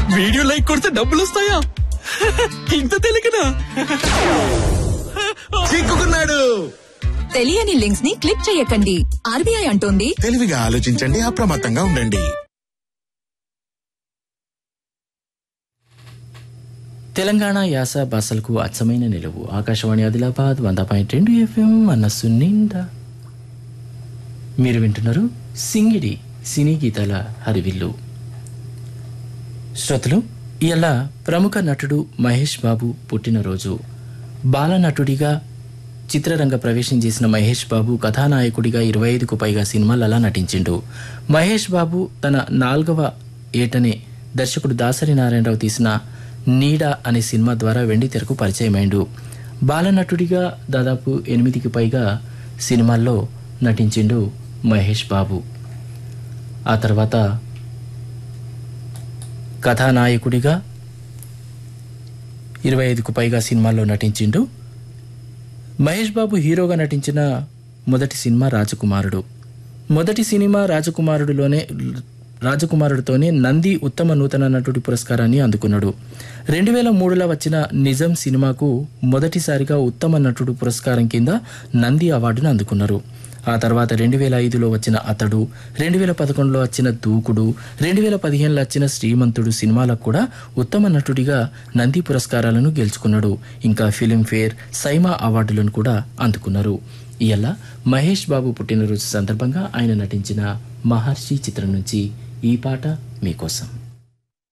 video like కొడితే డబ్బులు వస్తాయా ఇంత తెలియకనా చిక్కుకున్నాడు తెలియని లింక్స్ ని క్లిక్ చేయకండి ఆర్బీఐ అంటోంది తెలివిగా ఆలోచించండి అప్రమత్తంగా ఉండండి తెలంగాణ యాస భాషలకు అచ్చమైన నిలువు ఆకాశవాణి ఆదిలాబాద్ వంద పాయింట్ రెండు ఎఫ్ఎం మనస్సు నిండా మీరు వింటున్నారు సింగిడి సినీ గీతాల హరివిల్లు శ్రోతలు ఇలా ప్రముఖ నటుడు మహేష్ బాబు పుట్టినరోజు బాలనటుడిగా చిత్రరంగ ప్రవేశం చేసిన మహేష్ బాబు కథానాయకుడిగా ఇరవై ఐదుకు పైగా సినిమాలలా నటించిండు మహేష్ బాబు తన నాలుగవ ఏటనే దర్శకుడు దాసరి నారాయణరావు తీసిన నీడ అనే సినిమా ద్వారా వెండి తెరకు పరిచయమైండు బాలనటుడిగా దాదాపు ఎనిమిదికి పైగా సినిమాల్లో నటించిండు మహేష్ బాబు ఆ తర్వాత కథానాయకుడిగా ఇరవై ఐదుకు పైగా సినిమాల్లో నటించిండు మహేష్ బాబు హీరోగా నటించిన మొదటి సినిమా రాజకుమారుడు మొదటి సినిమా రాజకుమారుడులోనే రాజకుమారుడితోనే నంది ఉత్తమ నూతన నటుడి పురస్కారాన్ని అందుకున్నాడు రెండు వేల మూడులో వచ్చిన నిజం సినిమాకు మొదటిసారిగా ఉత్తమ నటుడు పురస్కారం కింద నంది అవార్డును అందుకున్నారు ఆ తర్వాత రెండు వేల ఐదులో వచ్చిన అతడు రెండు వేల పదకొండులో వచ్చిన దూకుడు రెండు వేల పదిహేనులో వచ్చిన శ్రీమంతుడు సినిమాలకు కూడా ఉత్తమ నటుడిగా నంది పురస్కారాలను గెలుచుకున్నాడు ఇంకా ఫిలింఫేర్ సైమా అవార్డులను కూడా అందుకున్నారు ఇయల్ల మహేష్ బాబు పుట్టినరోజు సందర్భంగా ఆయన నటించిన మహర్షి చిత్రం నుంచి ఈ పాట మీకోసం